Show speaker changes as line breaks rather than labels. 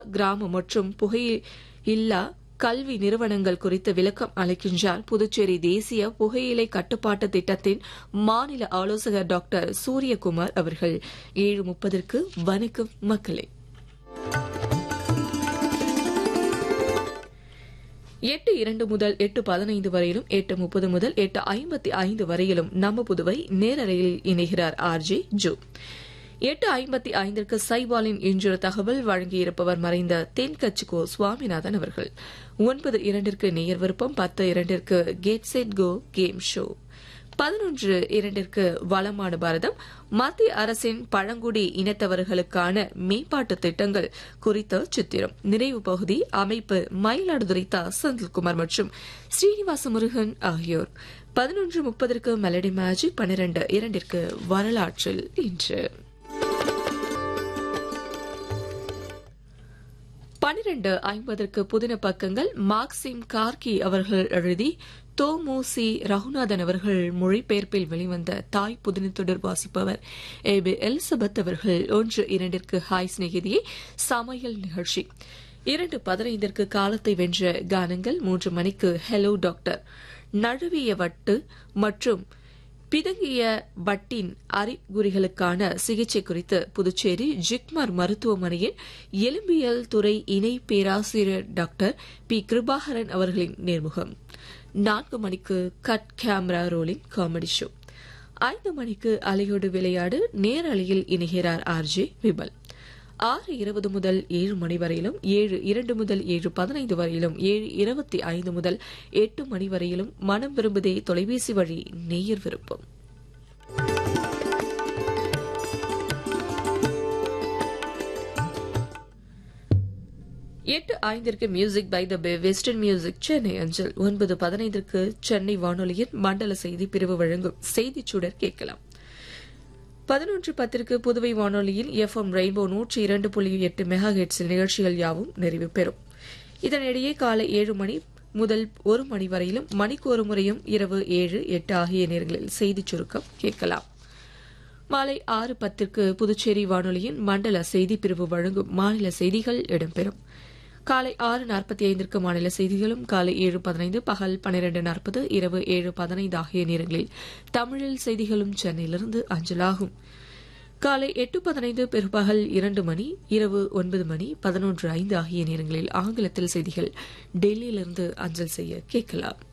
கிராமம் மற்றும் புகையில்லா கல்வி நிறுவனங்கள் குறித்து விளக்கம் அளிக்கின்றார் புதுச்சேரி தேசிய புகையிலை கட்டுப்பாட்டு திட்டத்தின் மாநில ஆலோசகர் டாக்டர் சூரியகுமார் அவர்கள் ஏழு முப்பதற்கு வணக்கம் மக்களே எட்டு இரண்டு முதல் எட்டு பதினைந்து வரையிலும் எட்டு முப்பது முதல் எட்டு ஐம்பத்தி ஐந்து வரையிலும் நம்ம புதுவை நேரலையில் இணைகிறார் ஆர் ஜே ஜோ எட்டு ஐம்பத்தி ஐந்திற்கு சைபாலின் இன்றொரு தகவல் வழங்கியிருப்பவர் மறைந்த தென்கட்சிகோ சுவாமிநாதன் அவர்கள் ஒன்பது இரண்டிற்கு நேயர் விருப்பம் பத்து இரண்டிற்கு get set go game show பதினொன்று இரண்டிற்கு வளமான பாரதம் மத்திய அரசின் பழங்குடி இனத்தவர்களுக்கான மேம்பாட்டு திட்டங்கள் குறித்த சித்திரம் நிறைவு பகுதி அமைப்பு மயிலாடுதுறை தா செந்தில்குமார் மற்றும் ஸ்ரீனிவாச முருகன் ஆகியோர் பதினொன்று முப்பதற்கு மெலடி மேஜிக் பன்னிரண்டு இரண்டிற்கு வரலாற்றில் இன்று பனிரெண்டு ஐம்பதற்கு புதின பக்கங்கள் மார்க்சிம் கார்கி அவர்கள் எழுதி தோமு சி ரகுநாதன் அவர்கள் மொழிபெயர்ப்பில் வெளிவந்த தாய் புதினத்தொடர் வாசிப்பவர் ஏ பி எலிசபெத் அவர்கள் ஒன்று இரண்டிற்கு ஹாய் சிநேகிதியே சமையல் நிகழ்ச்சி இரண்டு பதினைந்திற்கு காலத்தை வென்ற கானங்கள் மூன்று மணிக்கு ஹெலோ டாக்டர் நழுவிய வட்டு மற்றும் பிதங்கிய வட்டின் அறிகுறிகளுக்கான சிகிச்சை குறித்து புதுச்சேரி ஜிக்மர் மருத்துவமனையின் எலும்பியல் துறை இணை பேராசிரியர் டாக்டர் பி கிருபாகரன் அவர்களின் நேர்முகம் நான்கு மணிக்கு cut camera rolling comedy show ஐந்து மணிக்கு அலையோடு விளையாடு நேரலையில் இணைகிறார் ஆர் ஜே விமல் ஆறு இருபது முதல் ஏழு மணி வரையிலும் ஏழு இரண்டு முதல் ஏழு பதினைந்து வரையிலும் ஏழு இருபத்தி ஐந்து முதல் எட்டு மணி வரையிலும் மனம் விரும்புதே தொலைபேசி வழி நேயர் விருப்பம் எட்டு ஐந்திற்கு music by the bay western music Chennai அஞ்சல் ஒன்பது பதினைந்திற்கு சென்னை வானொலியின் மண்டல செய்தி பிரிவு வழங்கும் செய்திச் சுடர் கேட்கலாம் பதினொன்று பத்திற்கு புதுவை வானொலியில் எஃப் எம் ரெயின்போ நூற்றி இரண்டு புள்ளி எட்டு மெகா ஹெட்ஸில் நிகழ்ச்சிகள் யாவும் நிறைவு பெறும் இதனிடையே காலை ஏழு மணி முதல் ஒரு மணி வரையிலும் மணிக்கு ஒரு முறையும் இரவு ஏழு எட்டு ஆகிய நேரங்களில் செய்திச் சுருக்கம் கேட்கலாம் மாலை ஆறு பத்திற்கு புதுச்சேரி வானொலியின் மண்டல செய்தி பிரிவு வழங்கும் மாநில செய்திகள் இடம்பெறும் காலை ஆறு நாற்பத்தி ஐந்திற்கு மாநில செய்திகளும் காலை ஏழு பதினைந்து பகல் பன்னிரண்டு நாற்பது இரவு ஏழு பதினைந்து ஆகிய நேரங்களில் தமிழில் செய்திகளும் சென்னையிலிருந்து அஞ்சலாகும் காலை எட்டு பதினைந்து பிற்பகல் இரண்டு மணி இரவு ஒன்பது மணி பதினொன்று ஐந்து ஆகிய நேரங்களில் ஆங்கிலத்தில் செய்திகள் டெல்லியிலிருந்து அஞ்சல் செய்ய கேட்கலாம்